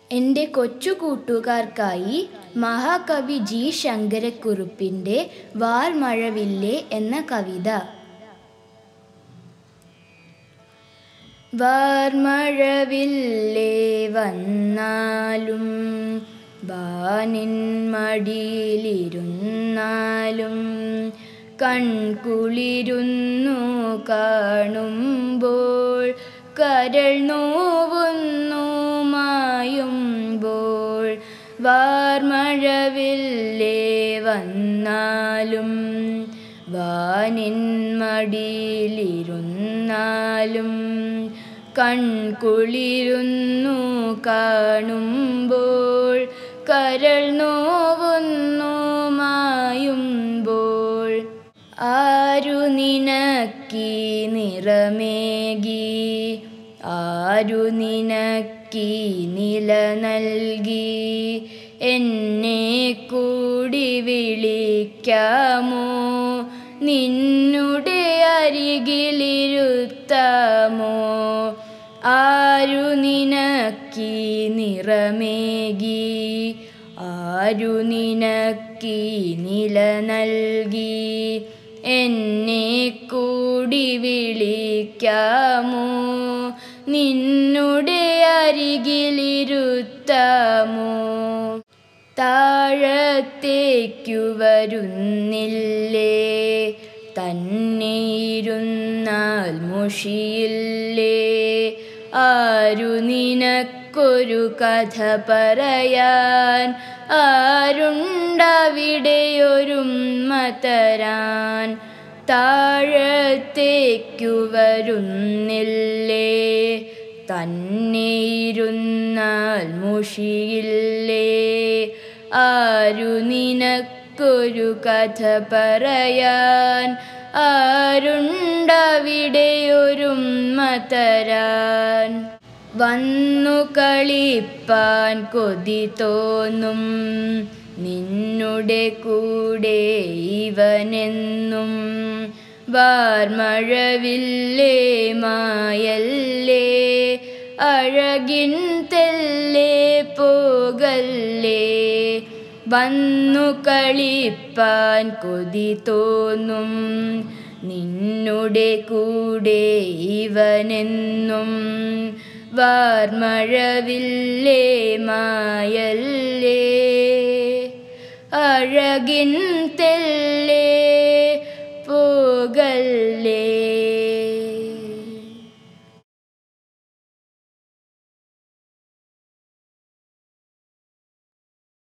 എൻ്റെ കൊച്ചു കൂട്ടുകാർക്കായി മഹാകവി ജി ശങ്കരക്കുറുപ്പിൻ്റെ വാർമഴവില്ലേ എന്ന കവിത വാർമഴവില്ലേ വന്നാലും വാനിൻ മടിയിലിരുന്നാലും കൺകുളിരുന്നു കാണുമ്പോൾ കരൾ നോവുന്നു മായുമ്പോൾ വാർമഴവില്ലേ വന്നാലും വാനിൻ മടിയിലിരുന്നാലും കൺകുളിരുന്നു കാണുമ്പോൾ കരൾ നോവുന്നു മായുമ്പോൾ ആരു നിനക്കീ നിറമേകി ആരു നിനക്കീ നില നൽകി എന്നെ കൂടി വിളിക്കാമോ നിന്നുടെ അരികിലിരുത്താമോ ആരു നിനക്കീ നിറമേകി ആരു നിനക്കീ നില നൽകി എന്നെ കൂടി വിളിക്കാമോ നിന്നുടെ അരികിലിരുത്താമോ താഴത്തേക്കു വരുന്നില്ലേ തന്നെ ഇരുന്നാൽ മുഷിയില്ലേ ആരു നിനക്കൊരു കഥ പറയാൻ ആരുണ്ടവിടെയൊരും മതരാൻ താഴത്തേക്കു വരുന്നില്ലേ തന്നെ ഇരുന്നാൽ മുഷിയില്ലേ ആരു നിനക്കൊരു കഥ പറയാൻ ആരുണ്ടവിടെയൊരും മതരാൻ വന്നു കളിപ്പാൻ കൊതി തോന്നും നിന്നുടെ കൂടെ ഇവനെന്നും വാർമഴവില്ലേ മായല്ലേ അഴകിൻ തെല്ലേ പോകല്ലേ വന്നു കളിപ്പാൻ കൊതി തോന്നും നിന്നുടെ കൂടെ ഇവനെന്നും വാർമഴവില്ലേ മായല്ലേ അഴകിൻ തെല്ലേ പോകല്ലേ